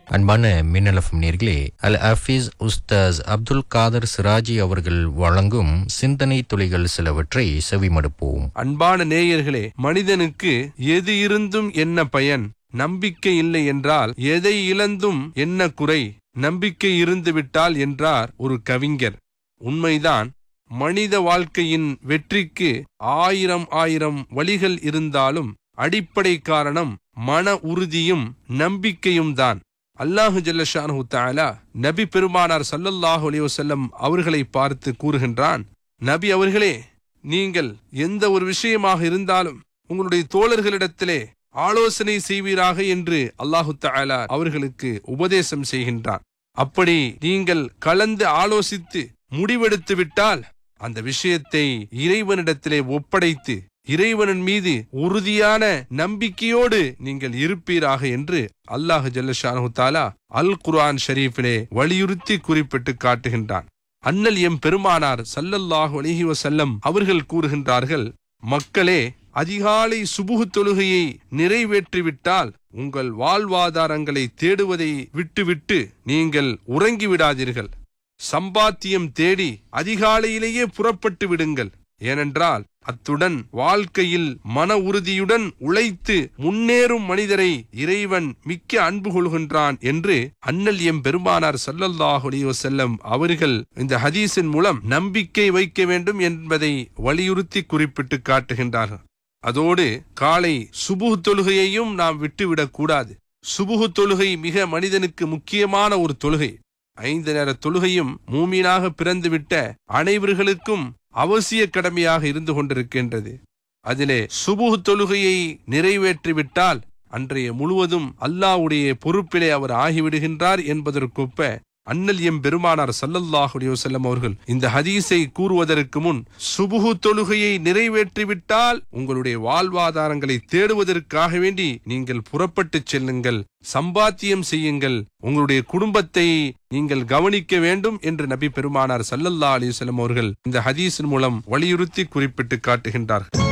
அன்பான மின்னலஃபம் நேர்களே அல் ஹஃபீஸ் உஸ்தாஸ் அப்துல் காதர் சிராஜி அவர்கள் வழங்கும் சிந்தனை துளிகள் சிலவற்றை செவிமடுப்போம் அன்பான நேயர்களே மனிதனுக்கு எது இருந்தும் என்ன பயன் நம்பிக்கை இல்லை என்றால் எதை இழந்தும் என்ன குறை நம்பிக்கை இருந்து விட்டால் என்றார் ஒரு கவிஞர் உண்மைதான் மனித வாழ்க்கையின் வெற்றிக்கு ஆயிரம் ஆயிரம் வழிகள் இருந்தாலும் அடிப்படை காரணம் மன உறுதியும் நம்பிக்கையும் தான் அல்லாஹு ஜல்லஷானு தாலா நபி பெருமானார் சல்லல்லாஹு அலைஹி வஸல்லம் அவர்களை பார்த்து கூறுகின்றான் நபி அவர்களே நீங்கள் எந்த ஒரு விஷயமாக இருந்தாலும் உங்களுடைய தோழர்களிடத்திலே ஆலோசனை செய்வீராக என்று அல்லாஹு தஆலா அவர்களுக்கு உபதேசம் செய்கின்றான் அப்படி நீங்கள் கலந்து ஆலோசித்து முடிவெடுத்து விட்டால் அந்த விஷயத்தை இறைவனிடத்திலே ஒப்படைத்து இறைவனின் மீது உறுதியான நம்பிக்கையோடு நீங்கள் இருப்பீராக என்று அல்லாஹ் ஜல்லஷானு தாலா அல் குர்ஆன் ஷரீஃபிலே வலியுறுத்தி குறிப்பிட்டு காட்டுகின்றான் அண்ணல் எம் பெருமானார் சல்லல்லாஹு அலைஹி வஸல்லம் அவர்கள் கூறுகின்றார்கள் மக்களே அதிகாலை சுபுகு தொழுகையை நிறைவேற்றிவிட்டால் உங்கள் வாழ்வாதாரங்களை தேடுவதை விட்டுவிட்டு நீங்கள் உறங்கிவிடாதீர்கள் சம்பாத்தியம் தேடி அதிகாலையிலேயே புறப்பட்டு விடுங்கள் ஏனென்றால் அத்துடன் வாழ்க்கையில் மன உறுதியுடன் உழைத்து முன்னேறும் மனிதரை இறைவன் மிக்க அன்பு கொள்கின்றான் என்று அண்ணல் எம் பெருமானார் சல்லல்லாஹு அலைஹி வஸல்லம் அவர்கள் இந்த ஹதீஸின் மூலம் நம்பிக்கை வைக்க வேண்டும் என்பதை வலியுறுத்தி குறிப்பிட்டு காட்டுகின்றார்கள் அதோடு காலை சுபுகு தொழுகையையும் நாம் விட்டுவிடக் கூடாது சுபுகு தொழுகை மிக மனிதனுக்கு முக்கியமான ஒரு தொழுகை ஐந்து நேர தொழுகையும் மூமீனாக பிறந்துவிட்ட அனைவர்களுக்கும் அவசிய கடமையாக இருந்து கொண்டிருக்கின்றது அதிலே சுபுகு தொழுகையை நிறைவேற்றிவிட்டால் அன்றைய முழுவதும் அல்லாஹ்வுடைய பொறுப்பிலே அவர் ஆகிவிடுகின்றார் என்பதற்கொப்ப அண்ணல் எம் பெருமானார் சல்லல்லாஹு அலைஹி வஸல்லம் அவர்கள் இந்த ஹதீஸை கூறுவதற்கு முன் சுபுகு தொழுகையை நிறைவேற்றிவிட்டால் உங்களுடைய வாழ்வாதாரங்களை தேடுவதற்காக வேண்டி நீங்கள் புறப்பட்டுச் செல்லுங்கள் சம்பாத்தியம் செய்யுங்கள் உங்களுடைய குடும்பத்தை நீங்கள் கவனிக்க வேண்டும் என்று நபி பெருமானார் சல்லல்லா அலிவசல்லம் அவர்கள் இந்த ஹதீஸின் மூலம் வலியுறுத்தி குறிப்பிட்டு காட்டுகின்றார்கள்